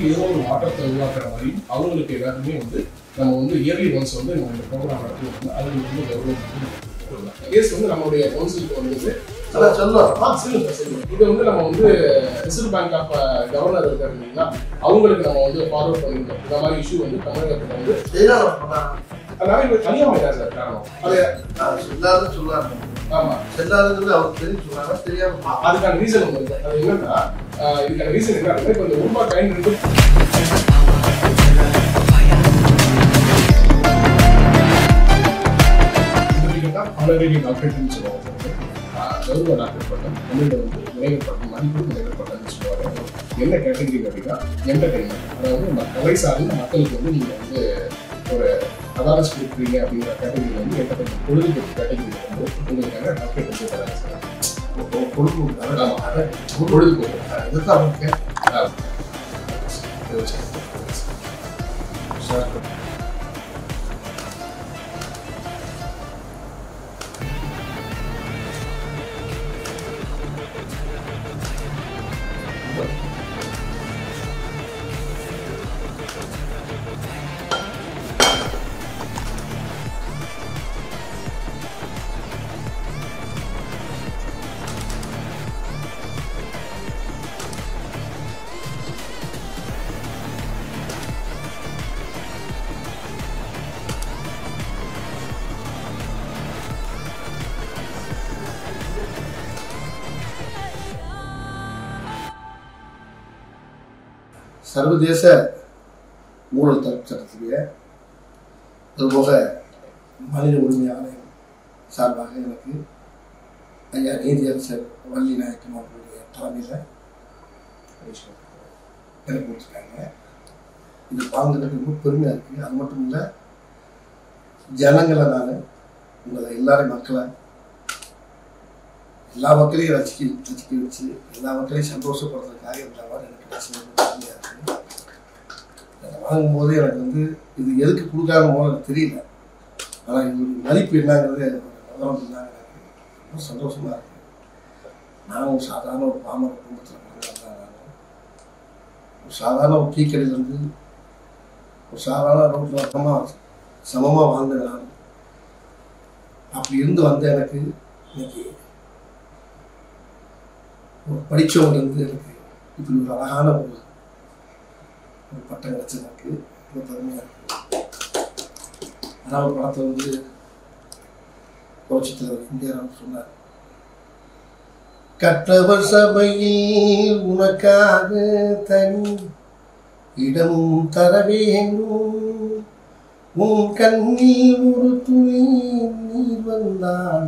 மக்களுக்கு ஏதோ ஒரு மாற்றத்தை உருவாக்குற மாதிரி அவங்களுக்கு எல்லாருமே வந்து நம்ம வந்து இயர்லி ஒன்ஸ் வந்து நம்ம இந்த ப்ரோக்ராம் நடத்துவோம் அது வந்து கவர்மெண்ட் கேஸ் வந்து நம்மளுடைய கவுன்சிலுக்கு வந்தது அதான் சொல்லுவோம் ஆ, சொல்லுங்க, சொல்லுங்க. இது வந்து நம்ம வந்து ரிசர்வ் பேங்க் ஆஃப் கவர்னர் இருக்காரு இல்லைங்களா அவங்களுக்கு நம்ம வந்து ஃபார்வர்ட் பண்ணிருந்தோம் இந்த மாதிரி இஷ்யூ வந்து தமிழகத்துல வந்து செய்யலாம் பண்ணாங்க அதனால இது தனியாமை தான் சார் காரணம் அது அது சொல்லாத சொல்லாரு ஆமா செல்லாதது அவருக்கு தெரியும் சொன்னாங்க தெரியாம அதுக்கான ரீசன் ஒன்று இருக்கு அது என்னன்னா ஆஹ் இதுக்கான ரீசன் என்ன இப்போ இந்த ரூபா காயின் ரெண்டு ஆனரரி டாக்டரேட்னு சொல்லுவாங்க ஆஹ் கௌரவ டாக்டர் பட்டம் தமிழில் வந்து முனைவர் பட்டம் மதிப்பு முனைவர் பட்டம்னு சொல்லுவாங்க என்ன கேட்டகரி அப்படின்னா என்டர்டைன்மெண்ட் அதாவது நம்ம கலை சார்ந்த மக்களுக்கு வந்து நீங்கள் வந்து ஒரு அவேர்னஸ் கொடுக்குறீங்க அப்படிங்கிற கேட்டகரி வந்து என்டர்டைன்மெண்ட் பொழுதுபோக்கு கேட்டகரி வந்து உங்களுக்கான டாக்டரேட் வந்து தராங்க சார் பொழுது ஆமா, அதான் பொழுதுபோக்கு இதுதான் அவருக்கு ஆஹ் இது வச்சு. சார் சர்வதேச ஊழல் தடுப்பு சட்டத்திலே அதுபோக மனித உரிமை ஆணையம் சார்பாக எனக்கு ஐயா நீதியரசர் வள்ளி நாயக்கம் அவர்களுடைய தலைமையில் எனக்கு கொடுத்துருக்காங்க இது வாங்குறதுக்கு ரொம்ப பெருமையாக இருக்குது அது மட்டும் இல்லை ஜனங்களை நான் உங்களை எல்லாரும் மக்களை எல்லா மக்களையும் ரசிக்க ரசிக்க வச்சு எல்லா மக்களையும் சந்தோஷப்படுறதுக்காக இந்த மாதிரி எனக்கு கிடைச்சது பெருமையாக இருக்குது அதை வாங்கும்போது எனக்கு வந்து இது எதுக்கு கொடுக்காம எனக்கு தெரியல ஆனால் இதோட மதிப்பு என்னங்கிறது விவரம் என்னங்க எனக்கு ரொம்ப சந்தோஷமாக இருக்கு நான் ஒரு சாதாரண ஒரு பாமர குடும்பத்தில் பிறந்தவன் தான் நான் ஒரு சாதாரண ஒரு டீ கடையிலேருந்து ஒரு சாதாரண ரோட்டில் சமமாக சமமாக வாழ்ந்த நான் அப்படி இருந்து வந்த எனக்கு இன்னைக்கு ஒரு படித்தவங்க இருந்து எனக்கு இப்படி ஒரு அழகான ஒரு ஒரு பட்டம் கிடைச்சது எனக்கு ரொம்ப பெருமையாக இருக்கு அதான் ஒரு படத்தை வந்து புரட்சித் தலைவர் இந்தியாராம் சொன்னார் கற்றவர் சபையில் உனக்காக தனி இடம் தர வேண்டும் உன் கண்ணீர் ஒரு துளி நீர் வந்தால்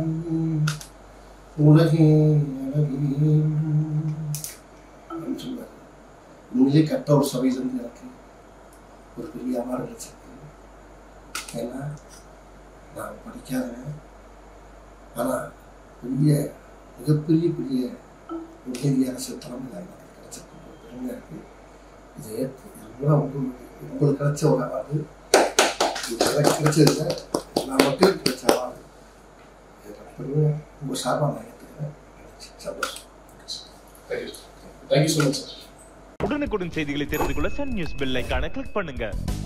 உலகே அழகு வேண்டும் அப்படின்னு சொன்னார் உண்மையிலே கட்ட ஒரு சபையிலிருந்து எனக்கு ஒரு பெரிய அவார்டு கிடைச்சிருக்கு ஏன்னா நான் படிக்காதவன் ஆனால் பெரிய மிகப்பெரிய பெரிய ஒரு நீதி அரசு தலைமையில் எனக்கு கிடைச்சிருக்கு ஒரு பெருமையாக இருக்குது இதை ஏற்று இது மூலம் உங்களுக்கு உங்களுக்கு கிடைச்ச ஒரு அவார்டு இது எனக்கு கிடைச்சதில்ல எல்லா மக்களுக்கு கிடைச்ச அவார்டு பெருமை உங்கள் சார்பாக நான் ஏற்றுக்கிறேன் எனக்கு சந்தோஷம் thank you thank you so much sir உடனுக்குடன் செய்திகளை தெரிந்து கொள்ள சன் நியூஸ் பெல் ஐகானை கிளிக் பண்ணுங்க